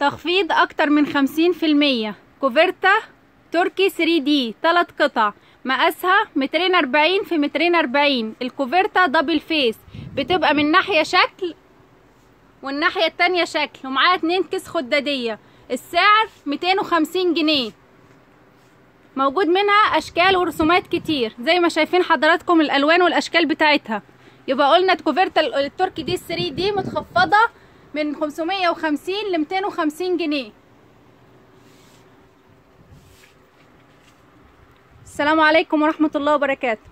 تخفيض اكتر من خمسين في المية كوفرتا تركي 3 دي تلات قطع مقاسها مترين اربعين في مترين اربعين الكوفرتا دبل فيس بتبقى من ناحية شكل والناحية التانية شكل ومعاها اتنين كيس خدادية السعر ميتين وخمسين جنيه موجود منها اشكال ورسومات كتير زي ما شايفين حضراتكم الالوان والاشكال بتاعتها يبقى قلنا الكوفرتا التركي دي 3 دي متخفضة من 550 ل 250 جنيه السلام عليكم ورحمة الله وبركاته